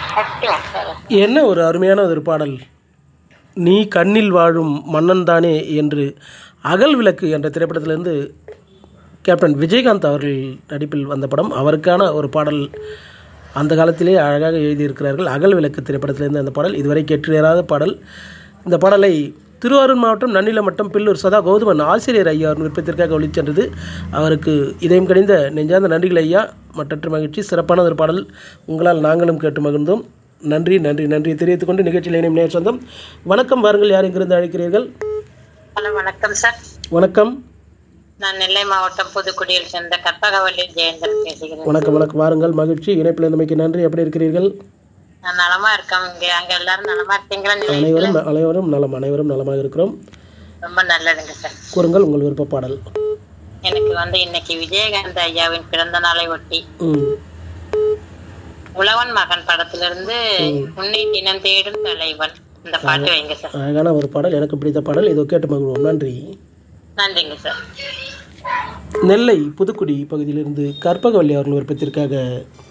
சத்தியம் சார் என்ன ஒரு அருமையான ஒரு பாடல் நீ கண்ணில் வாழும் மன்னன் தானே என்று அகல் விளக்கு என்ற திரைப்படத்திலிருந்து கேப்டன் விஜயகாந்த் அவர்கள் நடிப்பில் வந்த படம் அவருக்கான ஒரு பாடல் அந்த காலத்திலே அழகாக எழுதியிருக்கிறார்கள் அகல் விளக்கு திரைப்படத்திலிருந்து அந்த பாடல் இதுவரை கேட்டிராத பாடல் இந்த பாடலை திருவாரூர் மாவட்டம் நன்னிலம் மட்டம் பில்லூர் சதா கௌதமன் ஆசிரியர் ஐயா அவர் விருப்பத்திற்காக ஒளிச்சென்றது அவருக்கு இதயம் கணிந்த நெஞ்சார்ந்த நன்றிகள் ஐயா மற்றற்ற மகிழ்ச்சி சிறப்பான ஒரு பாடல் உங்களால் நாங்களும் கேட்டு மகிழ்ந்தோம் நன்றி நன்றி நன்றி தெரிவித்துக் கொண்டு நிகழ்ச்சியில் இணையும் நேர் சொந்தம் வணக்கம் வாருங்கள் யார் எங்கிருந்து அழைக்கிறீர்கள் ஹலோ வணக்கம் சார் வணக்கம் நான் நெல்லை மாவட்டம் புதுக்குடியில் சேர்ந்த கற்பகவல்லி ஜெயந்தன் பேசுகிறேன் வணக்கம் வணக்கம் வாருங்கள் மகிழ்ச்சி இணைப்பில் இருந்தமைக்கு நன்றி எப்படி இருக்கிறீர்கள் நான் நலமா இருக்கேன் இங்க அங்க எல்லாரும் நலமா இருக்கீங்களா நிலையத்துல அனைவரும் அனைவரும் நலம் அனைவரும் நலமாக இருக்கிறோம் ரொம்ப நல்லதுங்க சார் கூறுங்கள் உங்கள் விருப்ப பாடல் எனக்கு வந்து இன்னைக்கு விஜயகாந்த் ஐயாவின் பிறந்த நாளை ஒட்டி ம் உழவன் மகன் படத்திலிருந்து உன்னை தினம் தேடும் தலைவன் இந்த பாட்டு வைங்க சார் அழகான ஒரு பாடல் எனக்கு பிடித்த பாடல் இதோ கேட்டு மகிழ்வோம் நன்றி நன்றிங்க சார் நெல்லை புதுக்குடி பகுதியிலிருந்து கற்பகவல்லி அவர்கள் விருப்பத்திற்காக